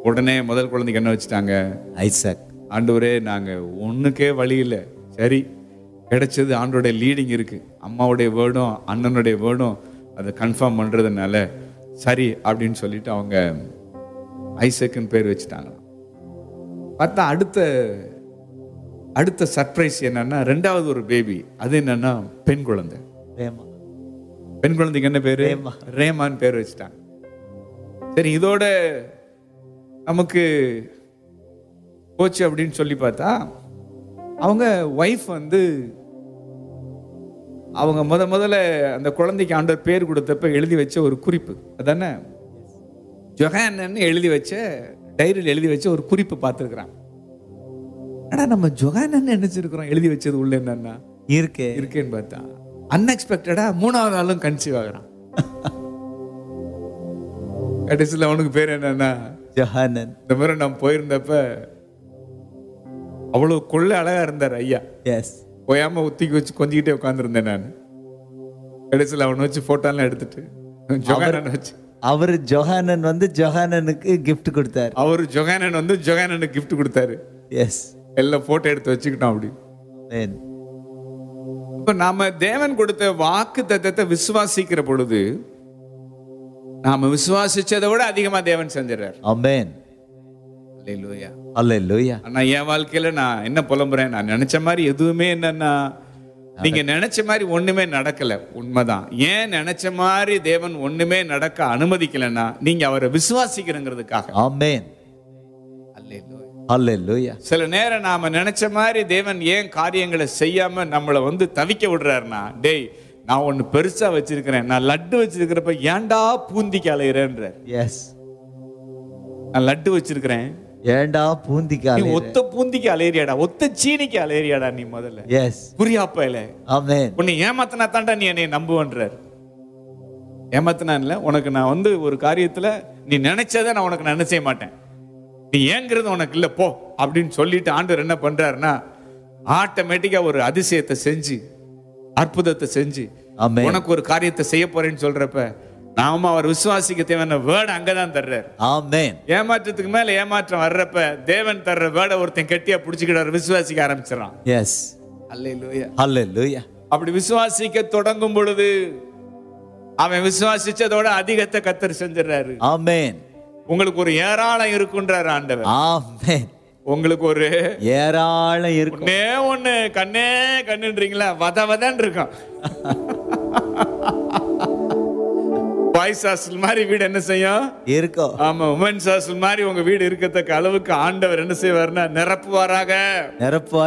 உடனே முதல் குழந்தைக்கு என்ன வச்சுட்டாங்க ஐசக் ஆண்டவரே நாங்க ஒண்ணுக்கே வழி இல்லை சரி கிடைச்சது ஆண்டோடைய லீடிங் இருக்கு அம்மாவுடைய வேர்டும் அண்ணனுடைய வேர்டும் அதை கன்ஃபார்ம் பண்றதுனால சரி அப்படின்னு சொல்லிட்டு அவங்க ஐசக்குன்னு பேர் வச்சுட்டாங்க பார்த்தா அடுத்த அடுத்த சர்ப்ரைஸ் என்னன்னா ரெண்டாவது ஒரு பேபி அது என்னன்னா பெண் குழந்தை ரேமா பெண் குழந்தைக்கு என்ன பேரு ரேமா. ரேமான் பேர் வச்சுட்டாங்க சரி இதோட நமக்கு போச்சு அப்படின்னு சொல்லி பார்த்தா அவங்க ஒய்ஃப் வந்து அவங்க முத முதல்ல அந்த குழந்தைக்கு ஆண்டவர் பேர் கொடுத்தப்ப எழுதி வச்ச ஒரு குறிப்பு அதானே ஜொஹானன்னு எழுதி வச்ச டைரியில் எழுதி வச்ச ஒரு குறிப்பு பார்த்துருக்குறான் ஆனா நம்ம ஜொஹானன்னு நினைச்சிருக்கிறோம் எழுதி வச்சது உள்ள என்னன்னா இருக்கு இருக்கேன்னு பார்த்தா அன்எக்ஸ்பெக்டடா மூணாவது ஆளும் கன்சீவ் ஆகுறான் கடைசியில் அவனுக்கு பேர் என்னன்னா ஜஹானன் இந்த மாதிரி நான் போயிருந்தப்ப அவ்வளவு கொள்ள அழகா இருந்தார் ஐயா எஸ் போயாம ஒத்திக்கி வச்சு கொஞ்சிக்கிட்டே உட்காந்துருந்தேன் நான் கடைசியில் அவனை வச்சு போட்டோலாம் எடுத்துட்டு ஜொகானன் வச்சு அவர் ஜொஹானன் வந்து ஜொஹானனுக்கு gift கொடுத்தார் அவர் ஜொகானன் வந்து ஜொகானனுக்கு gift கொடுத்தாரு எஸ் எல்லாம் போட்டோ எடுத்து வச்சுக்கிட்டோம் அப்படி மேன் இப்ப நாம தேவன் கொடுத்த வாக்கு தத்தத்தை விசுவாசிக்கிற பொழுது நாம விசுவாசிச்சதை விட அதிகமா தேவன் செஞ்சிடறார் அமேன் அல்லேலூயா அல்லேலூயா ஆனா என் வாழ்க்கையில நான் என்ன புலம்புறேன் நான் நினைச்ச மாதிரி எதுவுமே என்னன்னா நீங்க நினைச்ச மாதிரி ஒண்ணுமே நடக்கல உண்மைதான் ஏன் நினைச்ச மாதிரி தேவன் ஒண்ணுமே நடக்க அனுமதிக்கலைன்னா நீங்க அவரை விசுவாசிக்கிறங்கிறதுக்காக ஆமென் அல்லேலூயா அல்லேலூயா சில நேரம் நாம நினைச்ச மாதிரி தேவன் ஏன் காரியங்களை செய்யாம நம்மளை வந்து தவிக்க விடுறாருன்னா டேய் நான் ஒண்ணு பெருசா வச்சிருக்கிறேன் நான் லட்டு வச்சிருக்கிறப்ப ஏன்டா பூந்திக்கு அலையிறேன்றார் எஸ் நான் லட்டு வச்சிருக்கிறேன் ஏண்டா நீ பூந்திக்காலே ஒத்த பூந்திக்கு அலையறியாடா ஒத்த சீனிக்கு அலையறியாடா நீ முதல்ல எஸ் புரியாப்பையில ஆமென் உன்னை ஏமாத்தினா தாண்டா நீ என்னை நம்புவன்றார் ஏமாத்தினா இல்ல உனக்கு நான் வந்து ஒரு காரியத்துல நீ நினைச்சதை நான் உனக்கு நான் என்ன செய்ய மாட்டேன் நீ ஏங்கிறது உனக்கு இல்ல போ அப்படின்னு சொல்லிட்டு ஆண்டவர் என்ன பண்றாருன்னா ஆட்டோமேட்டிக்கா ஒரு அதிசயத்தை செஞ்சு அற்புதத்தை செஞ்சு ஆமென் உனக்கு ஒரு காரியத்தை செய்ய போறேன்னு சொல்றப்ப நாம அவர் விசுவாசிக்க தேவையான வேர்டு அங்கதான் தர்றாரு ஆமென் ஏமாற்றத்துக்கு மேல ஏமாற்றம் வர்றப்ப தேவன் தர்ற வேர்டை ஒருத்தன் கெட்டியா புடிச்சுக்கிட்டு விசுவாசிக்க ஆரம்பிச்சிடறான் எஸ் அல்லேலூயா அல்லேலூயா அப்படி விசுவாசிக்க தொடங்கும் பொழுது அவன் விசுவாசிச்சதோட அதிகத்தை கத்தர் செஞ்சிடறாரு ஆமென் உங்களுக்கு ஒரு ஏராளம் இருக்குன்றாரு ஆண்டவர் ஆமென் உங்களுக்கு ஒரு ஏராளம் இருக்கும் ஒண்ணே ஒண்ணு கண்ணே கண்ணுன்றீங்களா வத வதன்னு இருக்கும் பாய்ஸ் ஹாஸ்டல் மாதிரி வீடு என்ன செய்யும் இருக்கும் ஆமா உமன்ஸ் ஹாஸ்டல் மாதிரி உங்க வீடு இருக்கத்தக்க அளவுக்கு ஆண்டவர் என்ன செய்வாருன்னா நிரப்புவாராக நிரப்பா